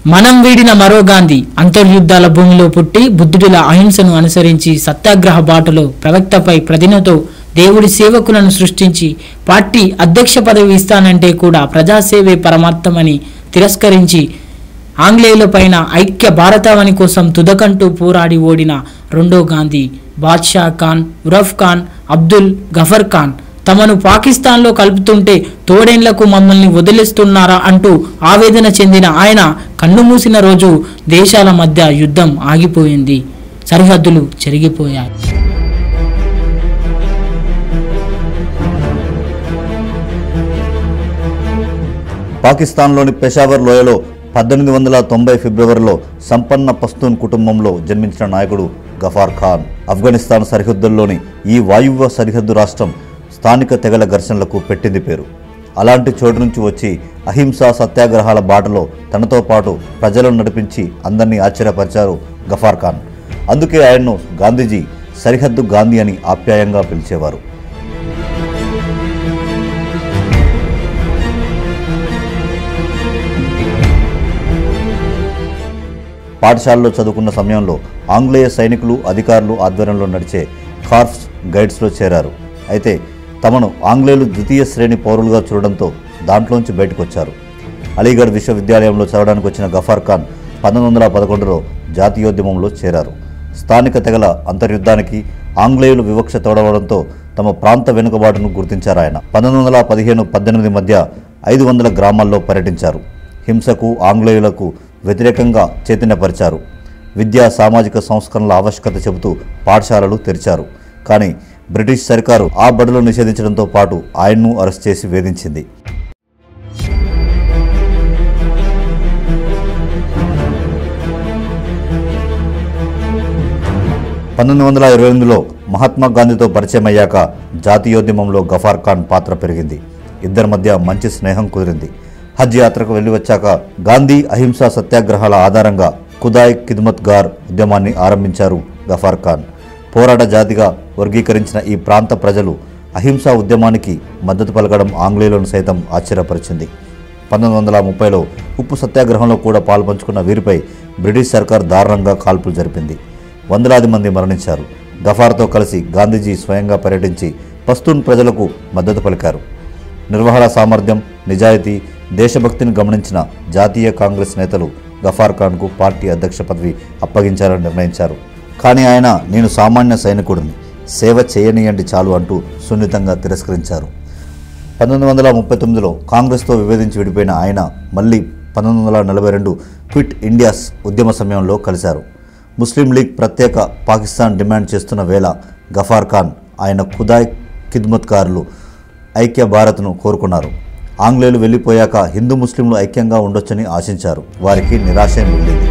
మనం వీడిన మరో గాంధీ అంతర్యుద్ధాల భూమిలో పుట్టి బుద్ధుడిల అహింసను అనుసరించి సత్యాగ్రహ బాటలో ప్రవక్తపై ప్రతినతో దేవుడి సేవకులను సృష్టించి పార్టీ అధ్యక్ష పదవి ఇస్తానంటే కూడా ప్రజాసేవే పరమార్థమని తిరస్కరించి ఆంగ్లేయులపైన ఐక్య భారతావని కోసం తుదకంటూ పోరాడి ఓడిన రెండో గాంధీ బాద్షా ఖాన్ ఉరఫ్ ఖాన్ అబ్దుల్ గఫర్ ఖాన్ తమను పాకిస్తాన్లో కలుపుతుంటే తోడేండ్లకు మమ్మల్ని వదిలేస్తున్నారా అంటూ ఆవేదన చెందిన ఆయన కన్ను మూసిన రోజు దేశాల మధ్య యుద్ధం ఆగిపోయింది సరిహద్దులు చెరిగిపోయాయి పాకిస్తాన్లోని పెషావర్ లోయలో పద్దెనిమిది వందల తొంభై ఫిబ్రవరిలో సంపన్న పస్తూన్ కుటుంబంలో జన్మించిన నాయకుడు గఫార్ ఖాన్ ఆఫ్ఘనిస్తాన్ సరిహద్దుల్లోని ఈ వాయువ్య సరిహద్దు రాష్ట్రం స్థానిక తెగల ఘర్షణలకు పెట్టింది పేరు అలాంటి చోటు నుంచి వచ్చి అహింసా సత్యాగ్రహాల బాటలో తనతో పాటు ప్రజలను నడిపించి అందరినీ ఆశ్చర్యపరిచారు గఫార్ ఖాన్ అందుకే ఆయన్ను గాంధీజీ సరిహద్దు గాంధీ అని ఆప్యాయంగా పిలిచేవారు పాఠశాలలో చదువుకున్న సమయంలో ఆంగ్లేయ సైనికులు అధికారులు ఆధ్వర్యంలో నడిచే కార్ప్స్ గైడ్స్లో చేరారు అయితే తమను ఆంగ్లేయులు ద్వితీయ శ్రేణి పౌరులుగా చూడడంతో దాంట్లోంచి బయటకు వచ్చారు అలీగఢ్ విశ్వవిద్యాలయంలో చదవడానికి వచ్చిన గఫార్ ఖాన్ పంతొమ్మిది వందల పదకొండులో జాతీయోద్యమంలో చేరారు స్థానిక తెగల అంతర్యుద్ధానికి ఆంగ్లేయులు వివక్ష తోడవడంతో తమ ప్రాంత వెనుకబాటును గుర్తించారు ఆయన పంతొమ్మిది వందల పదిహేను పద్దెనిమిది మధ్య ఐదు వందల గ్రామాల్లో పర్యటించారు హింసకు ఆంగ్లేయులకు వ్యతిరేకంగా చైతన్యపరిచారు విద్యా సామాజిక సంస్కరణల ఆవశ్యకత చెబుతూ పాఠశాలలు తెరిచారు కానీ బ్రిటిష్ సర్కారు ఆ బడులు నిషేధించడంతో పాటు ఆయన్ను అరెస్ట్ చేసి వేధించింది పంతొమ్మిది వందల ఇరవై ఎనిమిదిలో మహాత్మా గాంధీతో పరిచయం అయ్యాక జాతీయోద్యమంలో గఫార్ ఖాన్ పాత్ర పెరిగింది ఇద్దరి మధ్య మంచి స్నేహం కుదిరింది హజ్ యాత్రకు వెళ్లి వచ్చాక గాంధీ అహింసా సత్యాగ్రహాల ఆధారంగా ఖుదాయ్ ఖిద్మత్ గార్ ఉద్యమాన్ని ఆరంభించారు గఫార్ ఖాన్ పోరాట జాతిగా వర్గీకరించిన ఈ ప్రాంత ప్రజలు అహింసా ఉద్యమానికి మద్దతు పలకడం ఆంగ్లేయులను సైతం ఆశ్చర్యపరిచింది పంతొమ్మిది వందల ముప్పైలో ఉప్పు సత్యాగ్రహంలో కూడా పాల్పంచుకున్న వీరిపై బ్రిటిష్ సర్కార్ దారుణంగా కాల్పులు జరిపింది వందలాది మంది మరణించారు గఫార్తో కలిసి గాంధీజీ స్వయంగా పర్యటించి పస్తూన్ ప్రజలకు మద్దతు పలికారు నిర్వహణ సామర్థ్యం నిజాయితీ దేశభక్తిని గమనించిన జాతీయ కాంగ్రెస్ నేతలు గఫార్ ఖాన్కు పార్టీ అధ్యక్ష పదవి అప్పగించాలని నిర్ణయించారు కానీ ఆయన నేను సామాన్య సైనికుడిని సేవ చేయనీయండి చాలు అంటూ సున్నితంగా తిరస్కరించారు పంతొమ్మిది వందల ముప్పై తొమ్మిదిలో కాంగ్రెస్తో విభేదించి విడిపోయిన ఆయన మళ్ళీ పంతొమ్మిది వందల నలభై రెండు క్విట్ ఇండియాస్ ఉద్యమ సమయంలో కలిశారు ముస్లిం లీగ్ ప్రత్యేక పాకిస్తాన్ డిమాండ్ చేస్తున్న వేళ గఫార్ ఖాన్ ఆయన ఖుదాయ్ ఖిద్మత్కారులు ఐక్య భారత్ను కోరుకున్నారు ఆంగ్లేయులు వెళ్ళిపోయాక హిందూ ముస్లింలు ఐక్యంగా ఉండొచ్చని ఆశించారు వారికి నిరాశ మిగిలింది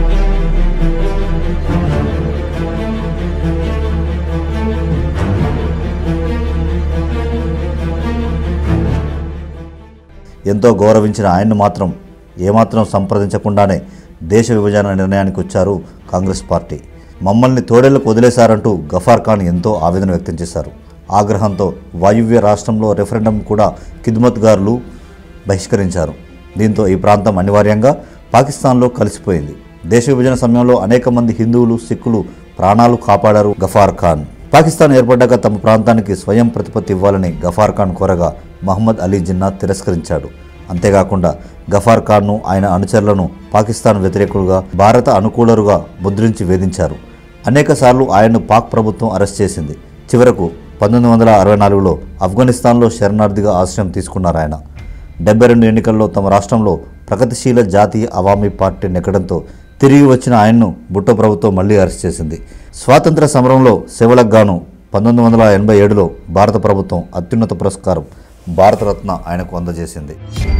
ఎంతో గౌరవించిన ఆయన్ను మాత్రం ఏమాత్రం సంప్రదించకుండానే దేశ విభజన నిర్ణయానికి వచ్చారు కాంగ్రెస్ పార్టీ మమ్మల్ని తోడేళ్లకు వదిలేశారంటూ గఫార్ ఖాన్ ఎంతో ఆవేదన వ్యక్తం చేశారు ఆగ్రహంతో వాయువ్య రాష్ట్రంలో రెఫరెండం కూడా ఖిద్మత్గారులు బహిష్కరించారు దీంతో ఈ ప్రాంతం అనివార్యంగా పాకిస్తాన్లో కలిసిపోయింది దేశ విభజన సమయంలో అనేక మంది హిందువులు సిక్కులు ప్రాణాలు కాపాడారు గఫార్ ఖాన్ పాకిస్తాన్ ఏర్పడ్డాక తమ ప్రాంతానికి స్వయం ప్రతిపత్తి ఇవ్వాలని గఫార్ ఖాన్ కోరగా మహమ్మద్ అలీ జిన్నా తిరస్కరించాడు అంతేకాకుండా గఫార్ ఖాన్ను ఆయన అనుచరులను పాకిస్తాన్ వ్యతిరేకులుగా భారత అనుకూలరుగా ముద్రించి వేధించారు అనేకసార్లు ఆయన్ను పాక్ ప్రభుత్వం అరెస్ట్ చేసింది చివరకు పంతొమ్మిది వందల అరవై నాలుగులో ఆఫ్ఘనిస్తాన్లో శరణార్థిగా ఆశ్రయం తీసుకున్నారు ఆయన డెబ్బై రెండు ఎన్నికల్లో తమ రాష్ట్రంలో ప్రగతిశీల జాతీయ అవామీ పార్టీ నెక్కడంతో తిరిగి వచ్చిన ఆయన్ను బుట్ట ప్రభుత్వం మళ్లీ అరెస్ట్ చేసింది స్వాతంత్ర సమరంలో సేవలకు గాను పంతొమ్మిది వందల ఎనభై ఏడులో భారత ప్రభుత్వం అత్యున్నత పురస్కారం భారతరత్న ఆయనకు అందజేసింది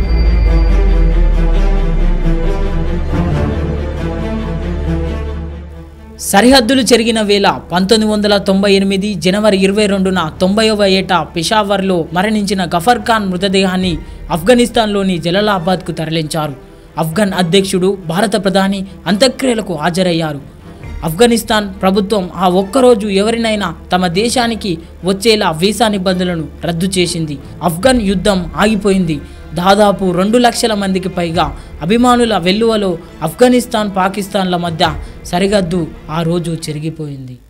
సరిహద్దులు చెరిగిన వేళ పంతొమ్మిది వందల తొంభై ఎనిమిది జనవరి ఇరవై రెండున తొంభైవ ఏట పెషావర్లో మరణించిన గఫర్ ఖాన్ మృతదేహాన్ని ఆఫ్ఘనిస్తాన్లోని జలలాబాద్కు తరలించారు ఆఫ్ఘన్ అధ్యక్షుడు భారత ప్రధాని అంత్యక్రియలకు హాజరయ్యారు ఆఫ్ఘనిస్తాన్ ప్రభుత్వం ఆ ఒక్కరోజు ఎవరినైనా తమ దేశానికి వచ్చేలా వీసా నిబంధనలను రద్దు చేసింది ఆఫ్ఘన్ యుద్ధం ఆగిపోయింది దాదాపు రెండు లక్షల మందికి పైగా అభిమానుల వెల్లువలో ఆఫ్ఘనిస్తాన్ పాకిస్తాన్ల మధ్య సరిహద్దు ఆ రోజు చెరిగిపోయింది